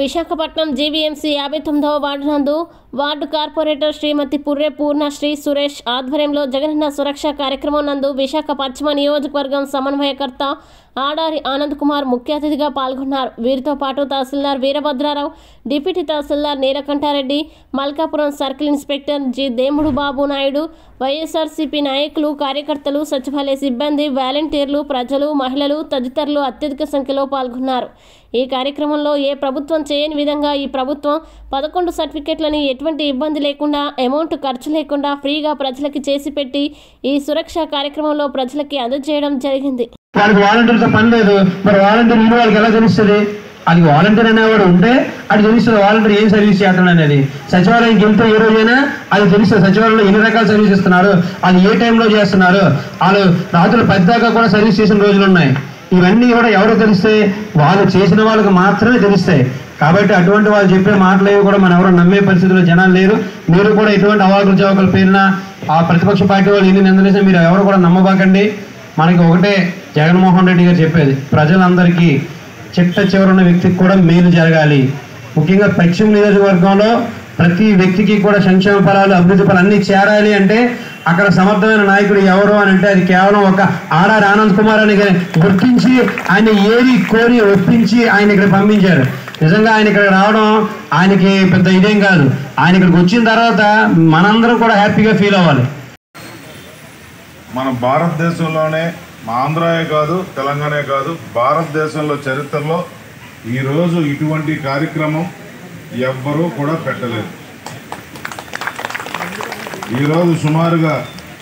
Visakhapatnam GVMC యాభై తొమ్మిదవ ward నందు వార్డు కార్పొరేటర్ శ్రీమతి పుర్రె పూర్ణశ్రీ సురేష్ ఆధ్వర్యంలో జగనన్న సురక్ష కార్యక్రమం నందు విశాఖ పశ్చిమ నియోజకవర్గం సమన్వయకర్త ఆడారి ఆనంద్ కుమార్ ముఖ్య అతిథిగా పాల్గొన్నారు వీరితో పాటు tahsildar Veerabhadrarao deputy tahsildar Neelakantha Reddy Malkapuram circle inspector G Demudu Babu Naidu YSRCP నాయకులు కార్యకర్తలు సచివాలయ సిబ్బంది వాలంటీర్లు ప్రజలు మహిళలు తదితరులు అత్యధిక సంఖ్యలో పాల్గొన్నారు ఈ కార్యక్రమంలో ఏ ప్రభుత్వం చేయని విధంగా ఈ ప్రభుత్వం పదకొండు సర్టిఫికెట్లని ఎటువంటి ఇబ్బంది లేకుండా అమౌంట్ ఖర్చు లేకుండా ఫ్రీగా ప్రజలకి చేసి పెట్టి ఈ సురక్ష కార్యక్రమంలో ప్రజలకి అందజేయడం జరిగింది వాళ్ళకి వాలంటీర్తో పని లేదు మరి వాలంటీర్ విలువ వాళ్ళకి ఎలా తెలుస్తుంది అది వాలంటీర్ అనేవాడు ఉంటే అది తెలుస్తుంది వాలంటీర్ ఏం సర్వీస్ చేస్తాడు అనేది సచివాలయంకి వెళ్తే ఏ రోజైనా అది తెలుస్తుంది సచివాలయంలో ఎన్ని రకాల సర్వీస్ ఇస్తున్నారు అది ఏ టైంలో చేస్తున్నారు వాళ్ళు రాత్రులు పెద్దాకా కూడా సర్వీస్ చేసిన రోజులు ఉన్నాయి ఇవన్నీ కూడా ఎవరు తెలుస్తాయి వాళ్ళు చేసిన వాళ్ళకి మాత్రమే తెలుస్తాయి కాబట్టి అటువంటి వాళ్ళు చెప్పే మాటలు ఏవి కూడా మనం ఎవరు నమ్మే పరిస్థితిలో జనాలు లేరు మీరు కూడా ఎటువంటి అవాకులు చవకలు పేరిన ఆ ప్రతిపక్ష పార్టీ వాళ్ళు ఎన్ని నిందలేసినా మీరు ఎవరు కూడా నమ్మబాకండి మనకి ఒకటే జగన్మోహన్ రెడ్డి గారు చెప్పేది ప్రజలందరికీ చిట్ట చివరున్న వ్యక్తికి కూడా మేలు జరగాలి ముఖ్యంగా పశ్చిమ నియోజకవర్గంలో ప్రతి వ్యక్తికి కూడా సంక్షేమ ఫలాలు అభివృద్ధి ఫలాలు అన్నీ చేరాలి అంటే అక్కడ సమర్థమైన నాయకుడు ఎవరు అని అంటే అది కేవలం ఒక ఆర్ఆర్ ఆనంద్ కుమార్ అని గుర్తించి ఆయన ఏరి కోరి ఒప్పించి ఆయన ఇక్కడ పంపించారు నిజంగా ఆయన ఇక్కడ రావడం ఆయనకి పెద్ద ఇదేం కాదు ఆయన ఇక్కడికి వచ్చిన తర్వాత మనందరం కూడా హ్యాపీగా ఫీల్ అవ్వాలి మన భారతదేశంలోనే మా ఆంధ్రాయే కాదు తెలంగాణే కాదు భారతదేశంలో చరిత్రలో ఈరోజు ఇటువంటి కార్యక్రమం ఎవ్వరూ కూడా పెట్టలేదు ఈరోజు సుమారుగా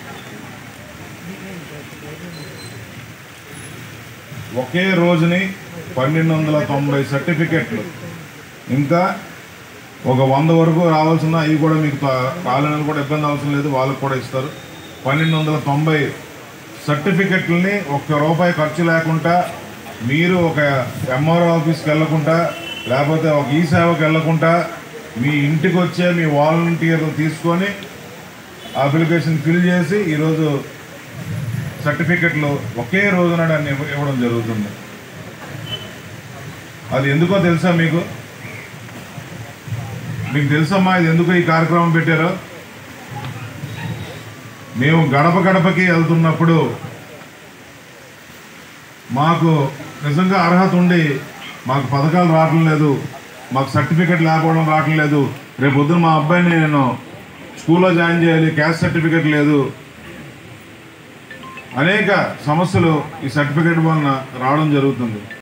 ఒకే రోజుని పన్నెండు వందల తొంభై సర్టిఫికెట్లు ఇంకా ఒక వంద వరకు రావాల్సిన అవి కూడా మీకు తా- కావాలని కూడా ఇబ్బంది అవసరం లేదు వాళ్ళకు కూడా ఇస్తారు పన్నెండు వందల తొంభై సర్టిఫికెట్లని ఒక్క రూపాయి ఖర్చు లేకుండా మీరు ఒక ఎంఆర్ఓ ఆఫీస్కి వెళ్ళకుండా లేకపోతే ఒక ఈ సేవకి వెళ్ళకుండా మీ ఇంటికి వచ్చే మీ వాలంటీర్లు తీసుకొని అప్లికేషన్ ఫిల్ చేసి ఈరోజు సర్టిఫికెట్లు ఒకే రోజున దాన్ని ఇవ్వ- ఇవ్వడం జరుగుతుంది అది ఎందుకో తెలుసా మీకు మీకు తెలుసమ్మా ఇది ఎందుకు ఈ కార్యక్రమం పెట్టారో మేము గడప గడపకి వెళ్తున్నప్పుడు మాకు నిజంగా అర్హత ఉండి మాకు పథకాలు రావటం లేదు మాకు సర్టిఫికెట్ లేకపోవడం రావటం లేదు రేపు పొద్దున మా అబ్బాయిని నేను స్కూల్లో జాయిన్ చేయాలి క్యాస్ట్ సర్టిఫికెట్ లేదు అనేక సమస్యలు ఈ సర్టిఫికెట్ వలన రావడం జరుగుతుంది